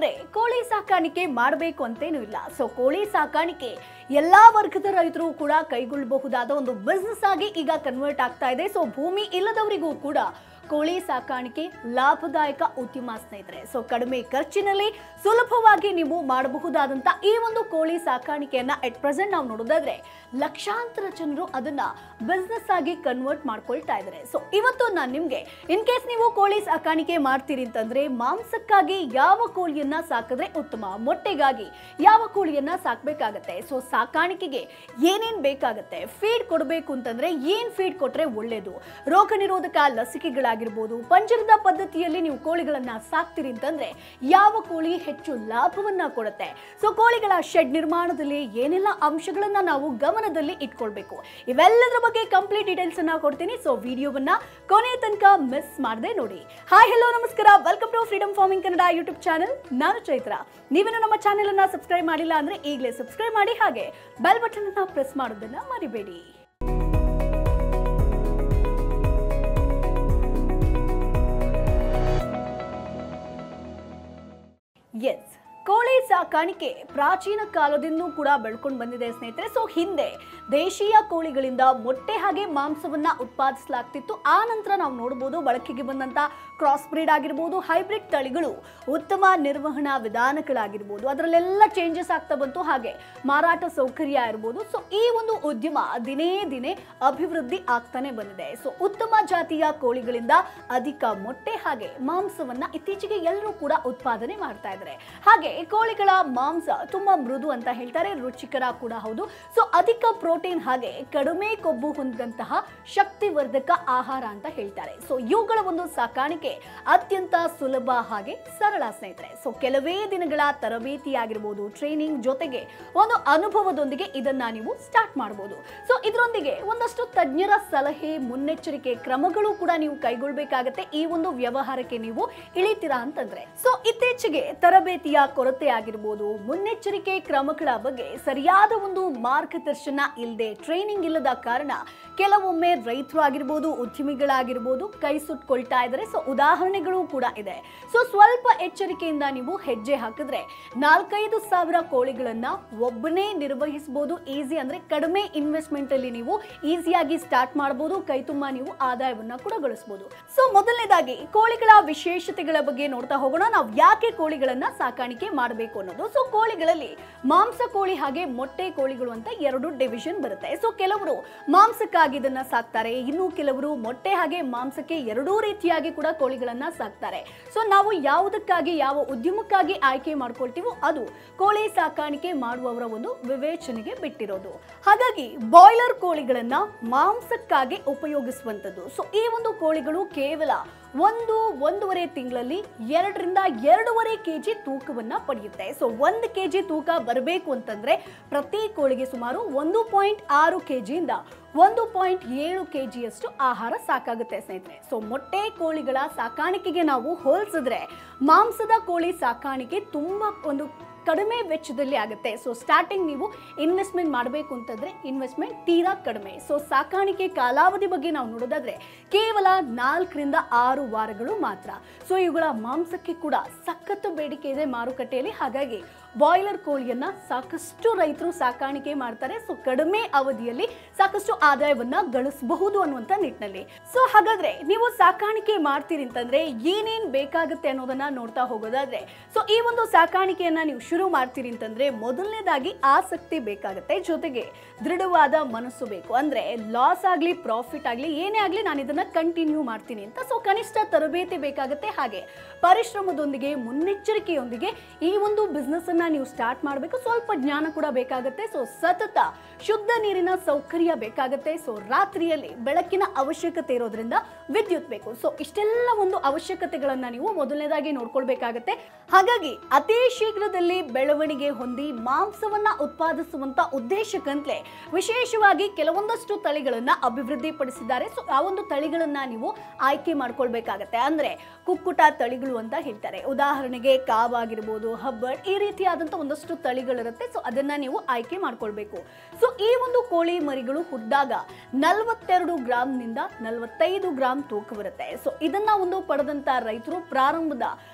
ಆದ್ರೆ ಕೋಳಿ ಸಾಕಾಣಿಕೆ ಮಾಡಬೇಕು ಅಂತೇನು ಇಲ್ಲ ಸೊ ಕೋಳಿ ಸಾಕಾಣಿಕೆ ಎಲ್ಲಾ ವರ್ಗದ ರೈತರು ಕೂಡ ಕೈಗೊಳ್ಳಬಹುದಾದ ಒಂದು ಬಿಸ್ನೆಸ್ ಆಗಿ ಈಗ ಕನ್ವರ್ಟ್ ಆಗ್ತಾ ಇದೆ ಸೊ ಭೂಮಿ ಇಲ್ಲದವರಿಗೂ ಕೂಡ ಕೋಳಿ ಸಾಕಾಣಿಕೆ ಲಾಭದಾಯಕ ಉದ್ಯಮ ಸ್ನೇಹಿತರೆ ಸೊ ಕಡಿಮೆ ಖರ್ಚಿನಲ್ಲಿ ಸುಲಭವಾಗಿ ನೀವು ಮಾಡಬಹುದಾದಂತ ಈ ಒಂದು ಕೋಳಿ ಸಾಕಾಣಿಕೆಯನ್ನ ಎಟ್ ಪ್ರೆಸೆಂಟ್ ನಾವು ನೋಡೋದಾದ್ರೆ ಲಕ್ಷಾಂತರ ಜನರು ಅದನ್ನ ಬಿಸ್ನೆಸ್ ಆಗಿ ಕನ್ವರ್ಟ್ ಮಾಡ್ಕೊಳ್ತಾ ಇದ್ದಾರೆ ಸೊ ಇವತ್ತು ನಾನು ನಿಮ್ಗೆ ಇನ್ ಕೇಸ್ ನೀವು ಕೋಳಿ ಸಾಕಾಣಿಕೆ ಮಾಡ್ತೀರಿ ಅಂತಂದ್ರೆ ಮಾಂಸಕ್ಕಾಗಿ ಯಾವ ಕೋಳಿಯನ್ನ ಸಾಕಿದ್ರೆ ಉತ್ತಮ ಮೊಟ್ಟೆಗಾಗಿ ಯಾವ ಕೋಳಿಯನ್ನ ಸಾಕ್ಬೇಕಾಗತ್ತೆ ಸೊ ಸಾಕಾಣಿಕೆಗೆ ಏನೇನ್ ಬೇಕಾಗತ್ತೆ ಫೀಡ್ ಕೊಡಬೇಕು ಅಂತಂದ್ರೆ ಏನ್ ಫೀಡ್ ಕೊಟ್ರೆ ಒಳ್ಳೇದು ರೋಗ ನಿರೋಧಕ ಲಸಿಕೆಗಳಾಗಿರ್ಬೋದು ಪಂಜರದ ಪದ್ಧತಿಯಲ್ಲಿ ನೀವು ಕೋಳಿಗಳನ್ನ ಸಾಕ್ತಿರಿ ಅಂತಂದ್ರೆ ಯಾವ ಕೋಳಿ ಹೆಚ್ಚು ಲಾಭವನ್ನ ಕೊಡುತ್ತೆ ಸೊ ಕೋಳಿಗಳ ಶೆಡ್ ನಿರ್ಮಾಣದಲ್ಲಿ ಏನೆಲ್ಲ ಅಂಶಗಳನ್ನ ನಾವು ಗಮನದಲ್ಲಿ ಇಟ್ಕೊಳ್ಬೇಕು ಇವೆಲ್ಲದರ ಬಗ್ಗೆ ಕಂಪ್ಲೀಟ್ ಡೀಟೇಲ್ಸ್ ಅನ್ನ ಕೊಡ್ತೀನಿ ಸೊ ವಿಡಿಯೋವನ್ನ ಕೊನೆ ತನಕ ಮಿಸ್ ಮಾಡದೆ ನೋಡಿ ಹಾಯ್ ಹೆಲೋ ನಮಸ್ಕಾರ welcome to freedom farming Kannada YouTube channel ನಾನು ಚೈತ್ರ ನೀವೇನು ನಮ್ಮ ಚಾನೆಲ್ ಅನ್ನ ಸಬ್ಸ್ಕ್ರೈಬ್ ಮಾಡಿಲ್ಲ ಅಂದ್ರೆ ಈಗಲೇ ಸಬ್ಸ್ಕ್ರೈಬ್ ಮಾಡಿ ಹಾಗೆ ಬೆಲ್ ಬಟನ್ ಅನ್ನ ಪ್ರೆಸ್ ಮಾಡೋದನ್ನ ಮರಿಬೇಡಿ ಎಸ್ ಕೋಳಿ ಸಾಕಾಣಿಕೆ ಪ್ರಾಚೀನ ಕಾಲದಿಂದಲೂ ಕೂಡ ಬೆಳ್ಕೊಂಡು ಬಂದಿದೆ ಸ್ನೇಹಿತರೆ ಸೊ ಹಿಂದೆ ದೇಶೀಯ ಕೋಳಿಗಳಿಂದ ಮೊಟ್ಟೆ ಹಾಗೆ ಮಾಂಸವನ್ನ ಉತ್ಪಾದಿಸಲಾಗ್ತಿತ್ತು ಆ ನಂತರ ನಾವು ನೋಡಬಹುದು ಬಳಕೆಗೆ ಬಂದಂತ ಕ್ರಾಸ್ ಬ್ರೀಡ್ ಆಗಿರ್ಬೋದು ಹೈಬ್ರಿಡ್ ತಳಿಗಳು ಉತ್ತಮ ನಿರ್ವಹಣಾ ವಿಧಾನಗಳಾಗಿರ್ಬೋದು ಅದರಲ್ಲೆಲ್ಲ ಚೇಂಜಸ್ ಆಗ್ತಾ ಬಂತು ಹಾಗೆ ಮಾರಾಟ ಸೌಕರ್ಯ ಇರ್ಬೋದು ಸೊ ಈ ಒಂದು ಉದ್ಯಮ ದಿನೇ ದಿನೇ ಅಭಿವೃದ್ಧಿ ಆಗ್ತಾನೆ ಬಂದಿದೆ ಸೊ ಉತ್ತಮ ಜಾತಿಯ ಕೋಳಿಗಳಿಂದ ಅಧಿಕ ಮೊಟ್ಟೆ ಹಾಗೆ ಮಾಂಸವನ್ನ ಇತ್ತೀಚೆಗೆ ಎಲ್ಲರೂ ಕೂಡ ಉತ್ಪಾದನೆ ಮಾಡ್ತಾ ಇದ್ದಾರೆ ಹಾಗೆ ಕೋಳಿಗಳ ಮಾಂಸ ತುಂಬಾ ಮೃದು ಅಂತ ಹೇಳ್ತಾರೆ ರುಚಿಕರ ಕೂಡ ಹೌದು ಸೊ ಅಧಿಕ ಪ್ರೋಟೀನ್ ಹಾಗೆ ಕಡಿಮೆ ಕೊಬ್ಬು ಹೊಂದಿದಂತಹ ಶಕ್ತಿವರ್ಧಕ ಆಹಾರ ಅಂತ ಹೇಳ್ತಾರೆ ಸೊ ಇವುಗಳ ಒಂದು ಸಾಕಾಣಿಕೆ ಅತ್ಯಂತ ಸುಲಭ ಹಾಗೆ ಸರಳ ಸ್ನೇಹಿತರೆ ಸೊ ಕೆಲವೇ ದಿನಗಳ ತರಬೇತಿ ಆಗಿರ್ಬೋದು ಟ್ರೈನಿಂಗ್ ಜೊತೆಗೆ ಒಂದು ಅನುಭವದೊಂದಿಗೆ ಇದನ್ನ ನೀವು ಸ್ಟಾರ್ಟ್ ಮಾಡಬಹುದು ಸೊ ಇದರೊಂದಿಗೆ ಒಂದಷ್ಟು ತಜ್ಞರ ಸಲಹೆ ಮುನ್ನೆಚ್ಚರಿಕೆ ಕ್ರಮಗಳು ಕೂಡ ನೀವು ಕೈಗೊಳ್ಳಬೇಕಾಗತ್ತೆ ಈ ಒಂದು ವ್ಯವಹಾರಕ್ಕೆ ನೀವು ಇಳಿತೀರಾ ಅಂತಂದ್ರೆ ಸೊ ಇತ್ತೀಚೆಗೆ ತರಬೇತಿಯ ಕೊರತೆ ಆಗಿರ್ಬೋದು ಮುನ್ನೆಚ್ಚರಿಕೆ ಕ್ರಮಗಳ ಬಗ್ಗೆ ಸರಿಯಾದ ಒಂದು ಮಾರ್ಗದರ್ಶನ ಇಲ್ಲದೆ ಟ್ರೈನಿಂಗ್ ಇಲ್ಲದ ಕಾರಣ ಕೆಲವೊಮ್ಮೆ ರೈತರು ಆಗಿರ್ಬೋದು ಉದ್ಯಮಿಗಳಾಗಿರ್ಬೋದು ಕೈ ಸುಟ್ಕೊಳ್ತಾ ಇದ್ದಾರೆ ಸೊ ಉದಾಹರಣೆಗಳು ಕೂಡ ಇದೆ ಸೊ ಸ್ವಲ್ಪ ಎಚ್ಚರಿಕೆಯಿಂದ ನೀವು ಹೆಜ್ಜೆ ಹಾಕಿದ್ರೆ ನಾಲ್ಕೈದು ಸಾವಿರ ಕೋಳಿಗಳನ್ನ ಒಬ್ಬನೇ ನಿರ್ವಹಿಸಬಹುದು ಈಸಿ ಅಂದ್ರೆ ಕಡಿಮೆ ಇನ್ವೆಸ್ಟ್ಮೆಂಟ್ ಅಲ್ಲಿ ನೀವು ಈಸಿಯಾಗಿ ಸ್ಟಾರ್ಟ್ ಮಾಡಬಹುದು ಕೈ ತುಂಬಾ ನೀವು ಆದಾಯವನ್ನ ಕೂಡ ಗಳಿಸಬಹುದು ಸೊ ಮೊದಲನೇದಾಗಿ ಕೋಳಿಗಳ ವಿಶೇಷತೆಗಳ ಬಗ್ಗೆ ನೋಡ್ತಾ ಹೋಗೋಣ ನಾವು ಯಾಕೆ ಕೋಳಿಗಳನ್ನ ಸಾಕಾಣಿಕೆ ಮಾಡಬೇಕು ಅನ್ನೋದು ಸೊ ಕೋಳಿಗಳಲ್ಲಿ ಮಾಂಸ ಕೋಳಿ ಹಾಗೆ ಮೊಟ್ಟೆ ಕೋಳಿಗಳು ಅಂತ ಎರಡು ಡಿವಿಷನ್ ಬರುತ್ತೆ ಸೊ ಕೆಲವರು ಮಾಂಸಕ್ಕಾಗಿ ಇದನ್ನ ಸಾಕ್ತಾರೆ ಇನ್ನು ಕೆಲವರು ಮೊಟ್ಟೆ ಹಾಗೆ ಮಾಂಸಕ್ಕೆ ಎರಡೂ ರೀತಿಯಾಗಿ ಕೂಡ ಕೋಳಿಗಳನ್ನ ಸಾಕ್ತಾರೆ ಸೊ ನಾವು ಯಾವುದಕ್ಕಾಗಿ ಯಾವ ಉದ್ಯಮಕ್ಕಾಗಿ ಆಯ್ಕೆ ಮಾಡ್ಕೊಳ್ತೀವೋ ಅದು ಕೋಳಿ ಸಾಕಾಣಿಕೆ ಮಾಡುವವರ ಒಂದು ವಿವೇಚನೆಗೆ ಬಿಟ್ಟಿರೋದು ಹಾಗಾಗಿ ಬಾಯ್ಲರ್ ಕೋಳಿಗಳನ್ನ ಮಾಂಸಕ್ಕಾಗಿ ಉಪಯೋಗಿಸುವಂಥದ್ದು ಸೊ ಈ ಒಂದು ಕೋಳಿಗಳು ಕೇವಲ ಒಂದು ಒಂದೂವರೆ ತಿಂಗಳಲ್ಲಿ ಎರಡರಿಂದ ಎರಡೂವರೆ ಕೆಜಿ ತೂಕವನ್ನ ಪಡೆಯುತ್ತೆ ಸೊ ಒಂದು ಕೆಜಿ ತೂಕ ಬರಬೇಕು ಅಂತಂದ್ರೆ ಪ್ರತಿ ಕೋಳಿಗೆ ಸುಮಾರು ಒಂದು ಪಾಯಿಂಟ್ ಆರು ಕೆಜಿಯಿಂದ ಒಂದು ಪಾಯಿಂಟ್ ಏಳು ಕೆಜಿಯಷ್ಟು ಆಹಾರ ಸಾಕಾಗುತ್ತೆ ಸ್ನೇಹಿತರೆ ಸೊ ಮೊಟ್ಟೆ ಕೋಳಿಗಳ ಸಾಕಾಣಿಕೆಗೆ ನಾವು ಹೋಲಿಸಿದ್ರೆ ಮಾಂಸದ ಕೋಳಿ ಸಾಕಾಣಿಕೆ ತುಂಬಾ ಒಂದು ಕಡಿಮೆ ವೆಚ್ಚದಲ್ಲಿ ಆಗುತ್ತೆ ಸೊ ಸ್ಟಾರ್ಟಿಂಗ್ ನೀವು ಇನ್ವೆಸ್ಟ್ಮೆಂಟ್ ಮಾಡಬೇಕು ಅಂತಂದ್ರೆ ಇನ್ವೆಸ್ಟ್ಮೆಂಟ್ ತೀರಾ ಕಡಿಮೆ ಸೊ ಸಾಕಾಣಿಕೆ ಕಾಲಾವಧಿ ಬಗ್ಗೆ ನಾವು ನೋಡೋದಾದ್ರೆ ಕೇವಲ ನಾಲ್ಕರಿಂದ ಆರು ವಾರಗಳು ಮಾತ್ರ ಸೊ ಇವುಗಳ ಮಾಂಸಕ್ಕೆ ಕೂಡ ಸಖತ್ತು ಬೇಡಿಕೆ ಇದೆ ಮಾರುಕಟ್ಟೆಯಲ್ಲಿ ಹಾಗಾಗಿ ಬಾಯ್ಲರ್ ಕೋಳಿಯನ್ನ ಸಾಕಷ್ಟು ರೈತರು ಸಾಕಾಣಿಕೆ ಮಾಡ್ತಾರೆ ಸೊ ಕಡಿಮೆ ಅವಧಿಯಲ್ಲಿ ಸಾಕಷ್ಟು ಆದಾಯವನ್ನ ಗಳಿಸಬಹುದು ಅನ್ನುವಂತ ನಿಟ್ಟಿನಲ್ಲಿ ಸೊ ಹಾಗಾದ್ರೆ ನೀವು ಸಾಕಾಣಿಕೆ ಮಾಡ್ತೀರಿ ಅಂತಂದ್ರೆ ಏನೇನ್ ಬೇಕಾಗುತ್ತೆ ಅನ್ನೋದನ್ನ ನೋಡ್ತಾ ಹೋಗೋದಾದ್ರೆ ಸೊ ಈ ಒಂದು ಸಾಕಾಣಿಕೆಯನ್ನ ನೀವು ಶುರು ಮಾಡ್ತೀರಿ ಅಂತಂದ್ರೆ ಮೊದಲನೇದಾಗಿ ಆಸಕ್ತಿ ಬೇಕಾಗುತ್ತೆ ಜೊತೆಗೆ ದೃಢವಾದ ಮನಸ್ಸು ಬೇಕು ಅಂದ್ರೆ ಲಾಸ್ ಆಗ್ಲಿ ಪ್ರಾಫಿಟ್ ಆಗ್ಲಿ ಏನೇ ಆಗ್ಲಿ ನಾನು ಇದನ್ನ ಕಂಟಿನ್ಯೂ ಮಾಡ್ತೀನಿ ಅಂತ ಸೊ ಕನಿಷ್ಠ ತರಬೇತಿ ಬೇಕಾಗುತ್ತೆ ಹಾಗೆ ಪರಿಶ್ರಮದೊಂದಿಗೆ ಮುನ್ನೆಚ್ಚರಿಕೆಯೊಂದಿಗೆ ಈ ಒಂದು ಬಿಸ್ನೆಸ್ ಅನ್ನ ನೀವು ಸ್ಟಾರ್ಟ್ ಮಾಡಬೇಕು ಸ್ವಲ್ಪ ಜ್ಞಾನ ಕೂಡ ಬೇಕಾಗುತ್ತೆ ಸೊ ಸತತ ಶುದ್ಧ ನೀರಿನ ಸೌಕರ್ಯ ಬೇಕಾಗುತ್ತೆ ಸೊ ರಾತ್ರಿಯಲ್ಲಿ ಬೆಳಕಿನ ಅವಶ್ಯಕತೆ ಇರೋದ್ರಿಂದ ವಿದ್ಯುತ್ ಬೇಕು ಸೊ ಇಷ್ಟೆಲ್ಲ ಒಂದು ಅವಶ್ಯಕತೆಗಳನ್ನ ನೀವು ಮೊದಲನೇದಾಗಿ ನೋಡ್ಕೊಳ್ಬೇಕಾಗತ್ತೆ ಹಾಗಾಗಿ ಅತಿ ಶೀಘ್ರದಲ್ಲಿ ಬೆಳವಣಿಗೆ ಹೊಂದಿ ಮಾಂಸವನ್ನ ಉತ್ಪಾದಿಸುವಂತ ಉದ್ದೇಶಕ್ಕಂತಲೇ ವಿಶೇಷವಾಗಿ ಕೆಲವೊಂದಷ್ಟು ತಳಿಗಳನ್ನ ಅಭಿವೃದ್ಧಿ ಪಡಿಸಿದ್ದಾರೆ ಸೊ ಆ ಒಂದು ತಳಿಗಳನ್ನ ನೀವು ಆಯ್ಕೆ ಮಾಡ್ಕೊಳ್ಬೇಕಾಗತ್ತೆ ಅಂದ್ರೆ ಕುಕ್ಕುಟ ತಳಿಗಳು ಅಂತ ಹೇಳ್ತಾರೆ ಉದಾಹರಣೆಗೆ ಕಾವ್ ಆಗಿರ್ಬೋದು ಹಬ್ಬರ್ ಈ ರೀತಿಯಾದಂಥ ಒಂದಷ್ಟು ತಳಿಗಳಿರುತ್ತೆ ಸೊ ಅದನ್ನ ನೀವು ಆಯ್ಕೆ ಮಾಡ್ಕೊಳ್ಬೇಕು ಸೊ ಈ ಒಂದು ಕೋಳಿ ಮರಿಗಳು ಹುಟ್ಟಿದಾಗ ನಲವತ್ತೆರಡು ಗ್ರಾಮ್ನಿಂದ ನಲವತ್ತೈದು ಗ್ರಾಮ್ ತೂಕ ಬರುತ್ತೆ ಸೊ ಇದನ್ನ ಒಂದು ಪಡೆದಂತ ರೈತರು ಪ್ರಾರಂಭದ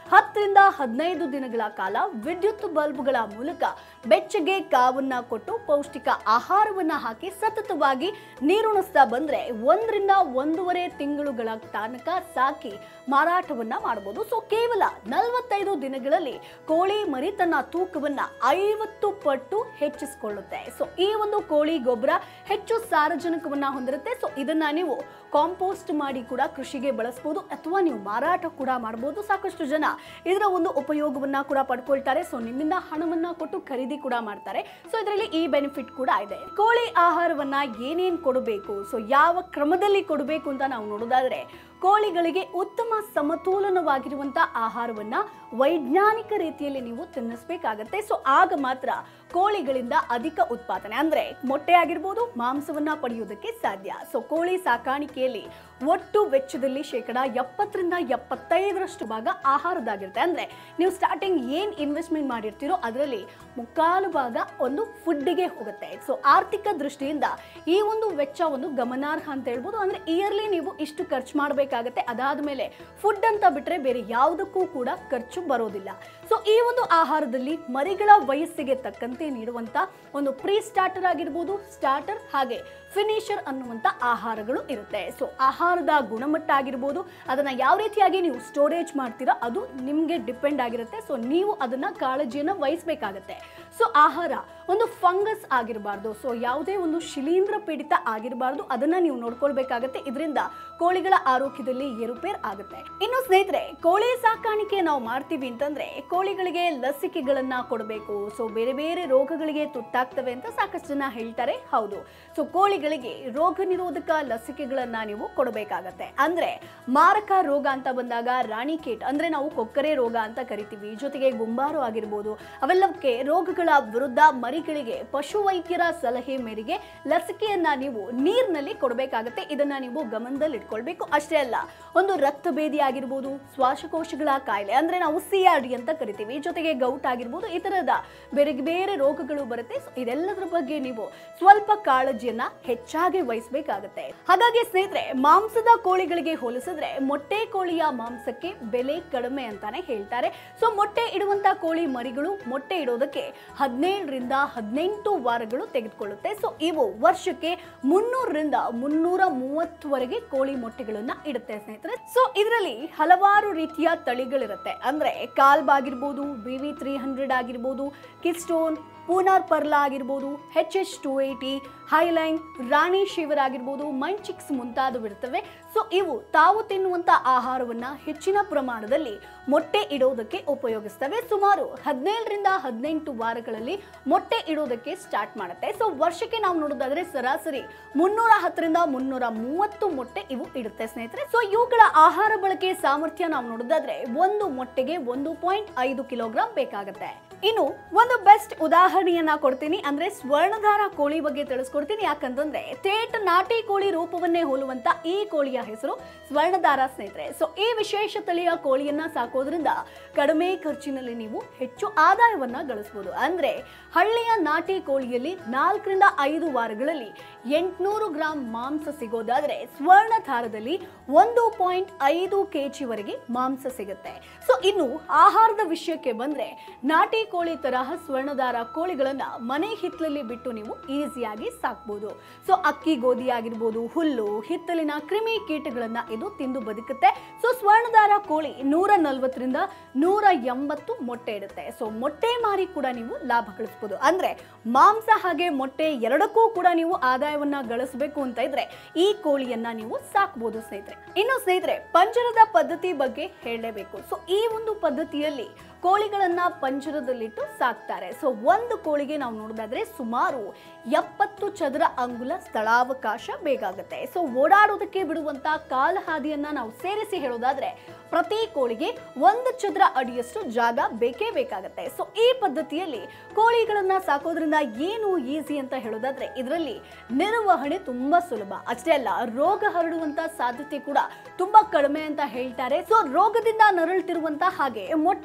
ಹತ್ತರಿಂದ ಹದಿನೈದು ದಿನಗಳ ಕಾಲ ವಿದ್ಯುತ್ ಬಲ್ಬ್ಗಳ ಮೂಲಕ ಬೆಚ್ಚಗೆ ಕಾವನ್ನ ಕೊಟ್ಟು ಪೌಷ್ಟಿಕ ಆಹಾರವನ್ನ ಹಾಕಿ ಸತತವಾಗಿ ನೀರುಣಿಸ್ತಾ ಬಂದ್ರೆ ಒಂದರಿಂದ ಒಂದೂವರೆ ತಿಂಗಳುಗಳ ತನಕ ಸಾಕಿ ಮಾರಾಟವನ್ನ ಮಾಡಬಹುದು ಸೊ ಕೇವಲ ನಲವತ್ತೈದು ದಿನಗಳಲ್ಲಿ ಕೋಳಿ ಮರಿ ತನ್ನ ತೂಕವನ್ನ ಐವತ್ತು ಪಟ್ಟು ಹೆಚ್ಚಿಸಿಕೊಳ್ಳುತ್ತೆ ಸೊ ಈ ಒಂದು ಕೋಳಿ ಗೊಬ್ಬರ ಹೆಚ್ಚು ಸಾರಜನಕವನ್ನ ಹೊಂದಿರುತ್ತೆ ಸೊ ಇದನ್ನ ನೀವು ಕಾಂಪೋಸ್ಟ್ ಮಾಡಿ ಕೂಡ ಕೃಷಿಗೆ ಬಳಸಬಹುದು ಅಥವಾ ನೀವು ಮಾರಾಟ ಕೂಡ ಮಾಡಬಹುದು ಸಾಕಷ್ಟು ಜನ ಇದರ ಒಂದು ಉಪಯೋಗವನ್ನ ಕೂಡ ಪಡ್ಕೊಳ್ತಾರೆ ಸೊ ನಿಮ್ಮಿಂದ ಹಣವನ್ನ ಕೊಟ್ಟು ಖರೀದಿ ಕೂಡ ಮಾಡ್ತಾರೆ ಸೊ ಇದರಲ್ಲಿ ಈ ಬೆನಿಫಿಟ್ ಕೂಡ ಇದೆ ಕೋಳಿ ಆಹಾರವನ್ನ ಏನೇನ್ ಕೊಡಬೇಕು ಸೊ ಯಾವ ಕ್ರಮದಲ್ಲಿ ಕೊಡಬೇಕು ಅಂತ ನಾವು ನೋಡೋದಾದ್ರೆ ಕೋಳಿಗಳಿಗೆ ಉತ್ತಮ ಸಮತೋಲನವಾಗಿರುವಂತ ಆಹಾರವನ್ನ ವೈಜ್ಞಾನಿಕ ರೀತಿಯಲ್ಲಿ ನೀವು ತಿನ್ನಿಸ್ಬೇಕಾಗತ್ತೆ ಸೊ ಆಗ ಮಾತ್ರ ಕೋಳಿಗಳಿಂದ ಅಧಿಕ ಉತ್ಪಾದನೆ ಅಂದ್ರೆ ಮೊಟ್ಟೆ ಆಗಿರ್ಬೋದು ಮಾಂಸವನ್ನ ಪಡೆಯುವುದಕ್ಕೆ ಸಾಧ್ಯ ಸೊ ಕೋಳಿ ಸಾಕಾಣಿಕೆಯಲ್ಲಿ ಒಟ್ಟು ವೆಚ್ಚದಲ್ಲಿ ಶೇಕಡ ಎಪ್ಪತ್ತರಿಂದ ಎಪ್ಪತ್ತೈದರಷ್ಟು ಭಾಗ ಆಹಾರದಾಗಿರುತ್ತೆ ಅಂದ್ರೆ ನೀವು ಸ್ಟಾರ್ಟಿಂಗ್ ಏನ್ ಇನ್ವೆಸ್ಟ್ಮೆಂಟ್ ಮಾಡಿರ್ತೀರೋ ಅದರಲ್ಲಿ ಮುಕ್ಕಾಲು ಭಾಗ ಒಂದು ಫುಡ್ಡಿಗೆ ಹೋಗುತ್ತೆ ಸೊ ಆರ್ಥಿಕ ದೃಷ್ಟಿಯಿಂದ ಈ ಒಂದು ವೆಚ್ಚ ಒಂದು ಗಮನಾರ್ಹ ಅಂತ ಹೇಳ್ಬೋದು ಅಂದ್ರೆ ಇಯರ್ಲಿ ನೀವು ಇಷ್ಟು ಖರ್ಚು ಮಾಡಬೇಕಾಗತ್ತೆ ಅದಾದ್ಮೇಲೆ ಫುಡ್ ಅಂತ ಬಿಟ್ರೆ ಬೇರೆ ಯಾವುದಕ್ಕೂ ಕೂಡ ಖರ್ಚು ಬರೋದಿಲ್ಲ ಸೊ ಈ ಒಂದು ಆಹಾರದಲ್ಲಿ ಮರಿಗಳ ವಯಸ್ಸಿಗೆ ತಕ್ಕಂತೆ ನೀಡುವಂತ ಒಂದು ಪ್ರೀ ಸ್ಟಾರ್ಟರ್ ಆಗಿರ್ಬೋದು ಸ್ಟಾರ್ಟರ್ ಹಾಗೆ ಫಿನಿಶರ್ ಅನ್ನುವಂತ ಆಹಾರಗಳು ಇರುತ್ತೆ ಸೊ ಆಹಾರದ ಗುಣಮಟ್ಟ ಆಗಿರ್ಬೋದು ಅದನ್ನ ಯಾವ ರೀತಿಯಾಗಿ ನೀವು ಸ್ಟೋರೇಜ್ ಮಾಡ್ತೀರಾ ಅದು ನಿಮಗೆ ಡಿಪೆಂಡ್ ಆಗಿರುತ್ತೆ ಸೊ ನೀವು ಅದನ್ನ ಕಾಳಜಿಯನ್ನು ವಹಿಸಬೇಕಾಗತ್ತೆ ಸೊ ಆಹಾರ ಒಂದು ಫಂಗಸ್ ಆಗಿರಬಾರ್ದು ಸೊ ಯಾವುದೇ ಒಂದು ಶಿಲೀಂಧ್ರ ಪೀಡಿತ ಆಗಿರಬಾರ್ದು ಅದನ್ನ ನೀವು ನೋಡ್ಕೊಳ್ಬೇಕಾಗತ್ತೆ ಇದರಿಂದ ಕೋಳಿಗಳ ಆರೋಗ್ಯದಲ್ಲಿ ಏರುಪೇರ್ ಆಗುತ್ತೆ ಇನ್ನು ಸ್ನೇಹಿತರೆ ಕೋಳಿ ಸಾಕಾಣಿಕೆ ನಾವು ಮಾಡ್ತೀವಿ ಅಂತಂದ್ರೆ ಕೋಳಿಗಳಿಗೆ ಲಸಿಕೆಗಳನ್ನ ಕೊಡಬೇಕು ಸೊ ಬೇರೆ ಬೇರೆ ರೋಗಗಳಿಗೆ ತುತ್ತಾಗ್ತವೆ ಅಂತ ಸಾಕಷ್ಟು ಜನ ಹೇಳ್ತಾರೆ ಹೌದು ಸೊ ಕೋಳಿಗಳಿಗೆ ರೋಗ ನಿರೋಧಕ ಲಸಿಕೆಗಳನ್ನ ನೀವು ಕೊಡಬೇಕಾಗತ್ತೆ ಅಂದ್ರೆ ಮಾರಕ ರೋಗ ಅಂತ ಬಂದಾಗ ರಾಣಿಕೇಟ್ ಅಂದ್ರೆ ನಾವು ಕೊಕ್ಕರೆ ರೋಗ ಅಂತ ಕರಿತೀವಿ ಜೊತೆಗೆ ಗುಂಬಾರು ಆಗಿರ್ಬೋದು ಅವೆಲ್ಲವಕ್ಕೆ ರೋಗಗಳ ವಿರುದ್ಧ ಮರಿಗಳಿಗೆ ಪಶು ವೈದ್ಯರ ಸಲಹೆ ಮೇರೆಗೆ ಲಸಿಕೆಯನ್ನ ನೀವು ನೀರಿನಲ್ಲಿ ಕೊಡಬೇಕಾಗತ್ತೆ ಇದನ್ನ ನೀವು ಗಮನದಲ್ಲಿ ಇಟ್ಕೊಳ್ಬೇಕು ಅಷ್ಟೇ ಅಲ್ಲ ಒಂದು ರಕ್ತಭೇದಿ ಆಗಿರ್ಬೋದು ಶ್ವಾಸಕೋಶಗಳ ಕಾಯಿಲೆ ಅಂದ್ರೆ ನಾವು ಸಿ ಆರ್ ಡಿ ಅಂತ ಕರಿತೀವಿ ಜೊತೆಗೆ ಗೌಟ್ ಆಗಿರ್ಬೋದು ಈ ತರದ ಬೇರೆ ಬೇರೆ ರೋಗಗಳು ಬರುತ್ತೆ ಸೊ ಇದೆಲ್ಲದರ ಬಗ್ಗೆ ನೀವು ಸ್ವಲ್ಪ ಕಾಳಜಿಯನ್ನ ಹೆಚ್ಚಾಗಿ ವಹಿಸಬೇಕಾಗತ್ತೆ ಹಾಗಾಗಿ ಸ್ನೇಹಿತರೆ ಮಾಂಸದ ಕೋಳಿಗಳಿಗೆ ಹೋಲಿಸಿದ್ರೆ ಮೊಟ್ಟೆ ಕೋಳಿಯ ಮಾಂಸಕ್ಕೆ ಬೆಲೆ ಕಡಿಮೆ ಅಂತಾನೆ ಹೇಳ್ತಾರೆ ಸೊ ಮೊಟ್ಟೆ ಇಡುವಂತ ಕೋಳಿ ಮರಿಗಳು ಮೊಟ್ಟೆ ಇಡೋದಕ್ಕೆ ಹದಿನೇಳರಿಂದ ಹದಿನೆಂಟು ವಾರಗಳು ತೆಗೆದುಕೊಳ್ಳುತ್ತೆ ಸೊ ಇವು ವರ್ಷಕ್ಕೆ ಮುನ್ನೂರರಿಂದ ಮುನ್ನೂರ ಮೂವತ್ತುವರೆಗೆ ಕೋಳಿ ಮೊಟ್ಟೆಗಳನ್ನ ಇಡುತ್ತೆ ಸ್ನೇಹಿತರೆ ಸೊ ಇದರಲ್ಲಿ ಹಲವಾರು ರೀತಿಯ ತಳಿಗಳಿರುತ್ತೆ ಅಂದ್ರೆ ಕಾಲ್ಬ್ ಆಗಿರ್ಬೋದು ಬಿ ವಿ ತ್ರೀ ಹಂಡ್ರೆಡ್ ಆಗಿರ್ಬೋದು ಕಿಸ್ಟೋನ್ ಪೂನಾರ್ ಪರ್ಲಾ ಆಗಿರ್ಬೋದು H H two eighty Hyline Rani Shaver ಆಗಿರ್ಬೋದು ಮೈಂಚಿಕ್ಸ್ ಮುಂತಾದವು ಇರ್ತವೆ ಸೊ ಇವು ತಾವು ತಿನ್ನುವಂತ ಆಹಾರವನ್ನ ಹೆಚ್ಚಿನ ಪ್ರಮಾಣದಲ್ಲಿ ಮೊಟ್ಟೆ ಇಡೋದಕ್ಕೆ ಉಪಯೋಗಿಸ್ತವೆ ಸುಮಾರು ಹದಿನೇಳರಿಂದ ಹದಿನೆಂಟು ವಾರಗಳಲ್ಲಿ ಮೊಟ್ಟೆ ಇಡೋದಕ್ಕೆ ಸ್ಟಾರ್ಟ್ ಮಾಡುತ್ತೆ ಸೊ ವರ್ಷಕ್ಕೆ ನಾವು ನೋಡೋದಾದ್ರೆ ಸರಾಸರಿ ಮುನ್ನೂರ ಹತ್ತರಿಂದ ಮುನ್ನೂರ ಮೂವತ್ತು ಮೊಟ್ಟೆ ಇವು ಇಡುತ್ತೆ ಸ್ನೇಹಿತರೆ ಸೊ ಇವುಗಳ ಆಹಾರ ಬಳಕೆ ಸಾಮರ್ಥ್ಯ ನಾವು ನೋಡೋದಾದ್ರೆ ಒಂದು ಮೊಟ್ಟೆಗೆ ಒಂದು ಪಾಯಿಂಟ್ ಐದು ಕಿಲೋಗ್ರಾಂ ಬೇಕಾಗುತ್ತೆ ಇನ್ನು ಒಂದು ಬೆಸ್ಟ್ ಉದಾಹರಣೆಯನ್ನ ಕೊಡ್ತೀನಿ ಅಂದ್ರೆ ಸ್ವರ್ಣಧಾರ ಕೋಳಿ ಬಗ್ಗೆ ತಿಳಿಸ್ಕೊಡ್ತೀನಿ ಯಾಕಂತಂದ್ರೆ ತೇಟ್ ನಾಟಿ ಕೋಳಿ ರೂಪವನ್ನೇ ಹೋಲುವಂತ ಈ ಕೋಳಿಯ ಹೆಸರು ಸ್ವರ್ಣಧಾರ ಸ್ನೇಹಿತರೆ ಸೊ ಈ ವಿಶೇಷ ತಳಿಯ ಕೋಳಿಯನ್ನ ಸಾಕೋದ್ರಿಂದ ಕಡಿಮೆ ಖರ್ಚಿನಲ್ಲಿ ನೀವು ಹೆಚ್ಚು ಆದಾಯವನ್ನ ಗಳಿಸಬಹುದು ಅಂದ್ರೆ ಹಳ್ಳಿಯ ನಾಟಿ ಕೋಳಿಯಲ್ಲಿ ನಾಲ್ಕರಿಂದ ಐದು ವಾರಗಳಲ್ಲಿ ಎಂಟುನೂರು ಗ್ರಾಂ ಮಾಂಸ ಸಿಗೋದಾದ್ರೆ ಸ್ವರ್ಣಧಾರದಲ್ಲಿ ಒಂದು ಪಾಯಿಂಟ್ ಐದು ಕೆಜಿ ವರೆಗೆ ಮಾಂಸ ಸಿಗುತ್ತೆ ಸೊ ಇನ್ನು ಆಹಾರದ ವಿಷಯಕ್ಕೆ ಬಂದ್ರೆ ನಾಟಿ ಕೋಳಿ ತರಹ ಸ್ವರ್ಣಧಾರ ಕೋಳಿಗಳನ್ನ ಮನೆ ಹಿತ್ತಲಲ್ಲಿ ಬಿಟ್ಟು ನೀವು ಈಸಿಯಾಗಿ ಸಾಕ್ಬೋದು ಸೊ ಅಕ್ಕಿ ಗೋಧಿ ಆಗಿರ್ಬೋದು ಹುಲ್ಲು ಹಿತ್ತಲಿನ ಕ್ರಿಮಿ ಕೀಟಗಳನ್ನ ಇದು ತಿಂದು ಬದುಕುತ್ತೆ ಸೊ ಸ್ವರ್ಣಧಾರ ಕೋಳಿ ನೂರ ನಲ್ವತ್ತರಿಂದ ನೂರ ಎಂಬತ್ತು ಮೊಟ್ಟೆ ಇಡುತ್ತೆ ಸೊ ಮೊಟ್ಟೆ ಮಾರಿ ಕೂಡ ನೀವು ಲಾಭ ಗಳಿಸ್ಬೋದು ಅಂದ್ರೆ ಮಾಂಸ ಹಾಗೆ ಮೊಟ್ಟೆ ಎರಡಕ್ಕೂ ಕೂಡ ನೀವು ಆದಾಯವನ್ನ ಗಳಿಸಬೇಕು ಅಂತ ಇದ್ರೆ ಈ ಕೋಳಿಯನ್ನ ನೀವು ಸಾಕ್ಬೋದು ಸ್ನೇಹಿತರೆ ಇನ್ನು ಸ್ನೇಹಿತರೆ ಪಂಜರದ ಪದ್ಧತಿ ಬಗ್ಗೆ ಹೇಳಲೇಬೇಕು ಸೊ ಈ ಒಂದು ಪದ್ಧತಿಯಲ್ಲಿ ಕೋಳಿಗಳನ್ನ ಪಂಜರದಲ್ಲಿಟ್ಟು ಸಾಕ್ತಾರೆ ಸೊ ಒಂದು ಕೋಳಿಗೆ ನಾವು ನೋಡೋದಾದ್ರೆ ಸುಮಾರು ಎಪ್ಪತ್ತು ಚದರ ಅಂಗುಲ ಸ್ಥಳಾವಕಾಶ ಬೇಕಾಗುತ್ತೆ ಸೊ ಓಡಾಡೋದಕ್ಕೆ ಬಿಡುವಂತ ಕಾಲಹಾದಿಯನ್ನ ನಾವು ಸೇರಿಸಿ ಹೇಳೋದಾದ್ರೆ ಪ್ರತಿ ಕೋಳಿಗೆ ಒಂದು ಚದರ ಅಡಿಯಷ್ಟು ಜಾಗ ಬೇಕೇ ಬೇಕಾಗುತ್ತೆ ಸೊ ಈ ಪದ್ಧತಿಯಲ್ಲಿ ಕೋಳಿಗಳನ್ನ ಸಾಕೋದ್ರಿಂದ ಏನು ಈಸಿ ಅಂತ ಹೇಳೋದಾದ್ರೆ ಇದರಲ್ಲಿ ನಿರ್ವಹಣೆ ತುಂಬಾ ಸುಲಭ ಅಷ್ಟೇ ಅಲ್ಲ ರೋಗ ಹರಡುವಂತ ಸಾಧ್ಯತೆ ಕೂಡ ತುಂಬಾ ಕಡಿಮೆ ಅಂತ ಹೇಳ್ತಾರೆ ಸೊ ರೋಗದಿಂದ ನರಳುತ್ತಿರುವಂತ ಹಾಗೆ ಮೊಟ್ಟೆ ಇಡುವಂತ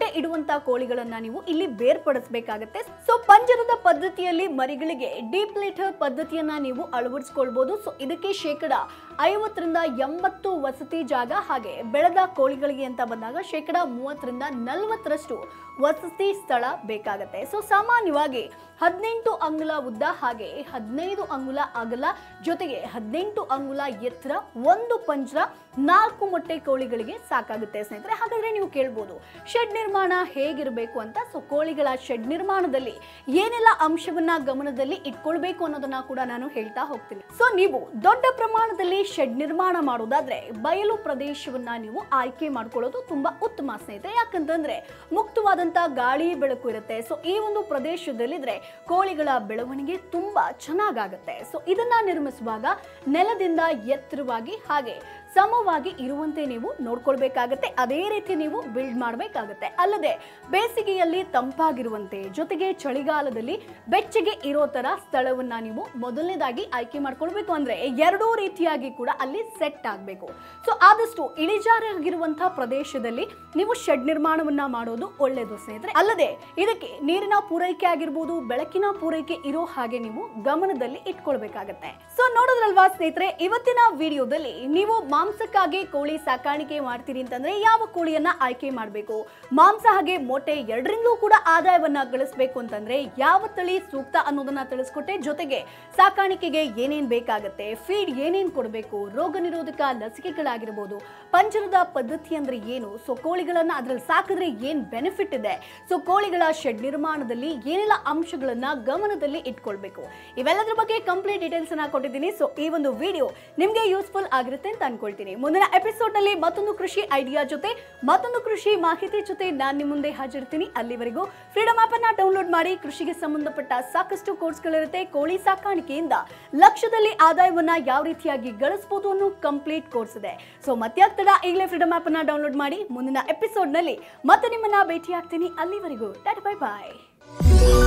ಇರುವಂತ ಕೋಳಿಗಳನ್ನ ನೀವು ಇಲ್ಲಿ ಬೇರ್ಪಡಿಸಬೇಕಾಗತ್ತೆ ಸೊ ಪಂಜರದ ಪದ್ಧತಿಯಲ್ಲಿ ಮರಿಗಳಿಗೆ ಡೀಪ್ ಲಿಟರ್ ಪದ್ಧತಿಯನ್ನ ನೀವು ಅಳವಡಿಸ್ಕೊಳ್ಬಹುದು ಸೊ ಇದಕ್ಕೆ ಶೇಕಡ ಐವತ್ತರಿಂದ ಎಂಬತ್ತು ವಸತಿ ಜಾಗ ಹಾಗೆ ಬೆಳೆದ ಕೋಳಿಗಳಿಗೆ ಅಂತ ಬಂದಾಗ ಶೇಕಡ ಮೂವತ್ತರಿಂದ ನಲವತ್ತರಷ್ಟು ವಸತಿ ಸ್ಥಳ ಬೇಕಾಗತ್ತೆ ಸೊ ಸಾಮಾನ್ಯವಾಗಿ ಹದಿನೆಂಟು ಅಂಗುಲ ಉದ್ದ ಹಾಗೆ ಹದಿನೈದು ಅಂಗುಲ ಅಗಲ ಜೊತೆಗೆ ಹದಿನೆಂಟು ಅಂಗುಲ ಎತ್ತರ ಒಂದು ಪಂಜರ ನಾಲ್ಕು ಮೊಟ್ಟೆ ಕೋಳಿಗಳಿಗೆ ಸಾಕಾಗುತ್ತೆ ಸ್ನೇಹಿತರೆ ಹಾಗಾದ್ರೆ ನೀವು ಕೇಳ್ಬೋದು ಶೆಡ್ ನಿರ್ಮಾಣ ಹೇಗಿರಬೇಕು ಅಂತ ಸೊ ಕೋಳಿಗಳ ಶೆಡ್ ನಿರ್ಮಾಣದಲ್ಲಿ ಏನೆಲ್ಲ ಅಂಶವನ್ನ ಗಮನದಲ್ಲಿ ಇಟ್ಕೊಳ್ಬೇಕು ಅನ್ನೋದನ್ನ ಕೂಡ ನಾನು ಹೇಳ್ತಾ ಹೋಗ್ತೀನಿ ಸೊ ನೀವು ದೊಡ್ಡ ಪ್ರಮಾಣದಲ್ಲಿ ಶೆಡ್ ನಿರ್ಮಾಣ ಮಾಡೋದಾದ್ರೆ ಬಯಲು ಪ್ರದೇಶವನ್ನ ನೀವು ಆಯ್ಕೆ ಮಾಡ್ಕೊಳ್ಳೋದು ತುಂಬಾ ಉತ್ತಮ ಸ್ನೇಹಿತರೆ ಯಾಕಂತಂದ್ರೆ ಮುಕ್ತವಾದಂತ ಗಾಳಿ ಬೆಳಕು ಇರುತ್ತೆ ಸೊ ಈ ಒಂದು ಪ್ರದೇಶದಲ್ಲಿದ್ರೆ ಕೋಳಿಗಳ ಬೆಳವಣಿಗೆ ತುಂಬಾ ಚೆನ್ನಾಗಾಗುತ್ತೆ ಸೊ ಇದನ್ನ ನಿರ್ಮಿಸುವಾಗ ನೆಲದಿಂದ ಎತ್ತರವಾಗಿ ಹಾಗೆ ಸಮವಾಗಿ ಇರುವಂತೆ ನೀವು ನೋಡ್ಕೊಳ್ಬೇಕಾಗತ್ತೆ ಅದೇ ರೀತಿ ನೀವು ಬಿಲ್ಡ್ ಮಾಡಬೇಕಾಗತ್ತೆ ಅಲ್ಲದೆ ಬೇಸಿಗೆಯಲ್ಲಿ ತಂಪಾಗಿರುವಂತೆ ಜೊತೆಗೆ ಚಳಿಗಾಲದಲ್ಲಿ ಬೆಚ್ಚಗೆ ಇರೋ ತರ ಸ್ಥಳವನ್ನ ನೀವು ಮೊದಲನೇದಾಗಿ ಆಯ್ಕೆ ಮಾಡ್ಕೊಳ್ಬೇಕು ಅಂದ್ರೆ ಎರಡೂ ರೀತಿಯಾಗಿ ಕೂಡ ಅಲ್ಲಿ ಸೆಟ್ ಆಗಬೇಕು ಸೊ ಆದಷ್ಟು ಇಳಿಜಾರಾಗಿರುವಂತಹ ಪ್ರದೇಶದಲ್ಲಿ ನೀವು ಶೆಡ್ ನಿರ್ಮಾಣವನ್ನ ಮಾಡೋದು ಒಳ್ಳೆಯದು ಸ್ನೇಹಿತರೆ ಅಲ್ಲದೆ ಇದಕ್ಕೆ ನೀರಿನ ಪೂರೈಕೆ ಆಗಿರ್ಬೋದು ಬೆಳಕಿನ ಪೂರೈಕೆ ಇರೋ ಹಾಗೆ ನೀವು ಗಮನದಲ್ಲಿ ಇಟ್ಕೊಳ್ಬೇಕಾಗತ್ತೆ ಸೊ ನೋಡೋದ್ರಲ್ವಾ ಸ್ನೇಹಿತರೆ ಇವತ್ತಿನ ವಿಡಿಯೋದಲ್ಲಿ ನೀವು ಮಾಂಸಕ್ಕಾಗಿ ಕೋಳಿ ಸಾಕಾಣಿಕೆ ಮಾಡ್ತೀರಿ ಅಂತಂದ್ರೆ ಯಾವ ಕೋಳಿಯನ್ನ ಆಯ್ಕೆ ಮಾಡಬೇಕು ಮಾಂಸ ಹಾಗೆ ಮೊಟ್ಟೆ ಎರಡರಿಂದಲೂ ಕೂಡ ಆದಾಯವನ್ನ ಗಳಿಸಬೇಕು ಅಂತಂದ್ರೆ ಯಾವ ತಳಿ ಸೂಕ್ತ ಅನ್ನೋದನ್ನ ತಿಳಿಸ್ಕೊಟ್ಟೆ ಜೊತೆಗೆ ಸಾಕಾಣಿಕೆಗೆ ಏನೇನ್ ಬೇಕಾಗತ್ತೆ ಫೀಡ್ ಏನೇನ್ ಕೊಡಬೇಕು ರೋಗ ನಿರೋಧಕ ಲಸಿಕೆಗಳಾಗಿರ್ಬೋದು ಪಂಜರದ ಪದ್ಧತಿ ಅಂದ್ರೆ ಏನು ಸೊ ಕೋಳಿಗಳನ್ನ ಅದ್ರಲ್ಲಿ ಸಾಕಿದ್ರೆ ಏನ್ ಬೆನಿಫಿಟ್ ಇದೆ ಸೊ ಕೋಳಿಗಳ ಶೆಡ್ ನಿರ್ಮಾಣದಲ್ಲಿ ಏನೆಲ್ಲ ಅಂಶಗಳನ್ನ ಗಮನದಲ್ಲಿ ಇಟ್ಕೊಳ್ಬೇಕು ಇವೆಲ್ಲದ್ರ ಬಗ್ಗೆ ಕಂಪ್ಲೀಟ್ ಡೀಟೇಲ್ಸ್ ಅನ್ನ ಕೊಟ್ಟಿದ್ದೀನಿ ಸೊ ಈ ಒಂದು ವಿಡಿಯೋ ನಿಮ್ಗೆ ಯೂಸ್ಫುಲ್ ಆಗಿರುತ್ತೆ ಅಂತ ಅನ್ಕೊಳ್ತೀನಿ ಮುಂದಿನ ಎಪಿಸೋಡ್ ನಲ್ಲಿ ಮತ್ತೊಂದು ಕೃಷಿ ಐಡಿಯಾ ಜೊತೆ ಮತ್ತೊಂದು ಕೃಷಿ ಮಾಹಿತಿ ಜೊತೆ ನಾನು ನಿಮ್ಮ ಮುಂದೆ ಹಾಜರಿರ್ತೀನಿ ಅಲ್ಲಿವರೆಗೂ ಫ್ರೀಡಮ್ ಆಪ್ ಅನ್ನ ಡೌನ್ಲೋಡ್ ಮಾಡಿ ಕೃಷಿಗೆ ಸಂಬಂಧಪಟ್ಟ ಸಾಕಷ್ಟು ಕೋರ್ಸ್ಗಳಿರುತ್ತೆ ಕೋಳಿ ಸಾಕಾಣಿಕೆಯಿಂದ ಲಕ್ಷದಲ್ಲಿ ಆದಾಯವನ್ನ ಯಾವ ರೀತಿಯಾಗಿ ಗಳಿಸಬಹುದು ಅನ್ನೋ ಕಂಪ್ಲೀಟ್ ಕೋರ್ಸ್ ಇದೆ ಸೊ ಮತ್ಯಾಗ್ತಡ ಈಗಲೇ ಫ್ರೀಡಮ್ ಆಪ್ ಅನ್ನ ಡೌನ್ಲೋಡ್ ಮಾಡಿ ಮುಂದಿನ ಎಪಿಸೋಡ್ ನಲ್ಲಿ ಮತ್ತೆ ನಿಮ್ಮನ್ನ ಭೇಟಿ ಆಗ್ತೀನಿ ಅಲ್ಲಿವರೆಗೂ ಟಾಟಾ ಬೈ ಬಾಯ್